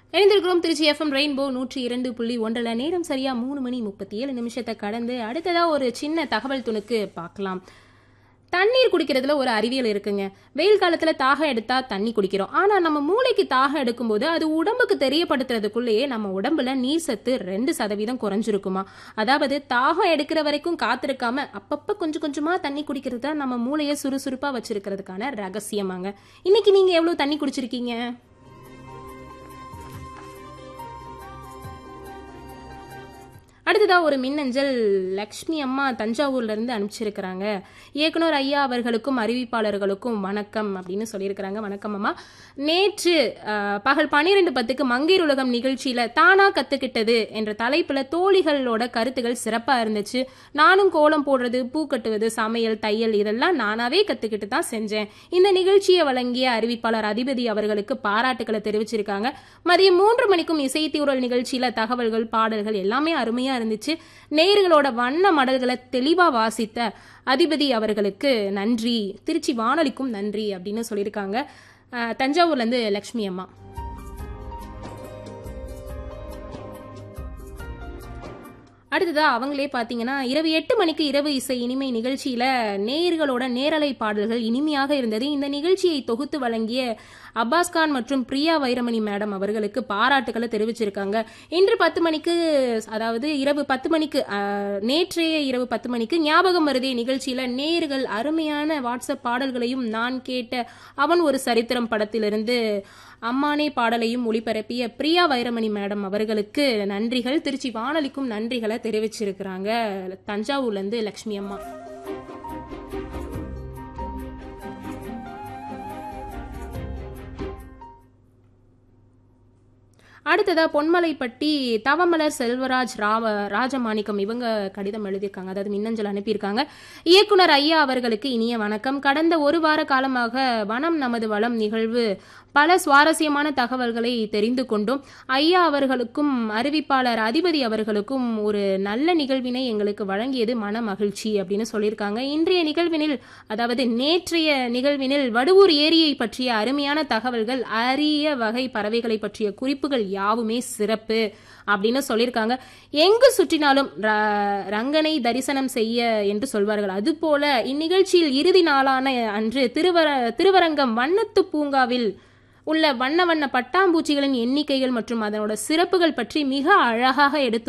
இணைந்திருக்கிறோம் Trichy FM rainbow நூற்றி இரண்டு புள்ளி ஒன்றில் நேரம் சரியா மூணு மணி முப்பத்தி ஏழு நிமிஷத்தை கடந்து அடுத்ததா ஒரு சின்ன தகவல் துணுக்கு பார்க்கலாம் தண்ணீர் குடிக்கிறதுல ஒரு அறிவியல் இருக்குங்க வெயில் காலத்துல தாகம் எடுத்தா தண்ணி குடிக்கிறோம் ஆனா நம்ம மூளைக்கு தாகம் எடுக்கும்போது அது உடம்புக்கு தெரியப்படுத்துறதுக்குள்ளேயே நம்ம உடம்புல நீர் சத்து ரெண்டு சதவீதம் குறைஞ்சிருக்குமா அதாவது தாகம் எடுக்கிற வரைக்கும் காத்திருக்காம அப்பப்ப கொஞ்சம் கொஞ்சமா தண்ணி குடிக்கிறது தான் நம்ம மூளையை சுறுசுறுப்பா வச்சிருக்கிறதுக்கான ரகசியமாங்க இன்னைக்கு நீங்க எவ்வளவு தண்ணி குடிச்சிருக்கீங்க அடுத்ததா ஒரு மின்னஞ்சல் லக்ஷ்மி அம்மா தஞ்சாவூர்ல இருந்து அனுப்பிச்சிருக்கிறாங்க இயக்குனர் ஐயா அவர்களுக்கும் அறிவிப்பாளர்களுக்கும் வணக்கம் அப்படின்னு சொல்லியிருக்கிறாங்க வணக்கம் அம்மா நேற்று அஹ், பகல் பன்னிரெண்டு பத்துக்கு மங்கையர் உலகம் நிகழ்ச்சியில தானா கத்துக்கிட்டது என்ற தலைப்புல தோழிகளோட கருத்துகள் சிறப்பா இருந்துச்சு நானும் கோலம் போடுறது பூ கட்டுவது சமையல் தையல் இதெல்லாம் நானாவே கத்துக்கிட்டு தான் செஞ்சேன் இந்த நிகழ்ச்சியை வழங்கிய அறிவிப்பாளர் அதிபதி அவர்களுக்கு பாராட்டுக்களை தெரிவிச்சிருக்காங்க மதியம் மூன்று மணிக்கும் இசைத்தூரல் நிகழ்ச்சியில தகவல்கள் பாடல்கள் எல்லாமே அருமையா இருந்துச்சு நேயர்களோட வண்ண மடல்களை தெளிவா வாசித்த அதிபதி அவர்களுக்கு நன்றி திருச்சி வானொலிக்கும் நன்றி அப்படின்னு சொல்லியிருக்காங்க அஹ், தஞ்சாவூர்ல இருந்து லக்ஷ்மி அம்மா அடுத்ததா அவங்களே பாத்தீங்கன்னா இரவு எட்டு மணிக்கு இரவு இசை இனிமை நிகழ்ச்சியில நேயர்களோட நேரலை பாடல்கள் இனிமையாக இருந்தது இந்த நிகழ்ச்சியை தொகுத்து வழங்கிய அப்பாஸ் கான் மற்றும் பிரியா வைரமணி மேடம் அவர்களுக்கு பாராட்டுக்களை தெரிவிச்சிருக்காங்க இன்று பத்து மணிக்கு அதாவது இரவு பத்து மணிக்கு அஹ், நேற்றைய இரவு பத்து மணிக்கு ஞாபகம் வருதே நிகழ்ச்சியில நேயர்கள் அருமையான வாட்ஸ்அப் பாடல்களையும் நான் கேட்ட அவன் ஒரு சரித்திரம் படத்திலிருந்து அம்மானே பாடலையும் ஒளிபரப்பிய பிரியா வைரமணி மேடம் அவர்களுக்கு நன்றிகள் திருச்சி வானொலிக்கும் நன்றிகளை தெரிவிச்சிருக்கிறாங்க தஞ்சாவூர்ல இருந்து லக்ஷ்மி அம்மா அடுத்ததா பொன்மலைப்பட்டி தவமலர் செல்வராஜ் ராவ ராஜமாணிக்கம் இவங்க கடிதம் எழுதியிருக்காங்க அதாவது மின்னஞ்சல் அனுப்பியிருக்காங்க இயக்குனர் ஐயா அவர்களுக்கு இனிய வணக்கம் கடந்த ஒரு வார காலமாக வனம் நமது வளம் நிகழ்வு பல சுவாரஸ்யமான தகவல்களை தெரிந்து கொண்டோம் ஐயா அவர்களுக்கும் அறிவிப்பாளர் அதிபதி அவர்களுக்கும் ஒரு நல்ல நிகழ்வினை எங்களுக்கு வழங்கியது மன மகிழ்ச்சி அப்படின்னு சொல்லியிருக்காங்க இன்றைய நிகழ்வினில் அதாவது நேற்றைய நிகழ்வினில் வடுவூர் ஏரியை பற்றிய அருமையான தகவல்கள் அரிய வகை பறவைகளை பற்றிய குறிப்புகள் யாவுமே சிறப்பு அப்படின்னு சொல்லியிருக்காங்க எங்கு சுற்றினாலும் ர- ரங்கனை தரிசனம் செய்ய என்று சொல்வார்கள் அதுபோல இந்நிகழ்ச்சியில் இறுதி நாளான அன்று திருவர திருவரங்கம் வண்ணத்து பூங்காவில் உள்ள வண்ண வண்ண பட்டாம்பூச்சிகளின் எண்ணிக்கைகள் மற்றும் அதனோட சிறப்புகள் பற்றி மிக அழகாக எடுத்து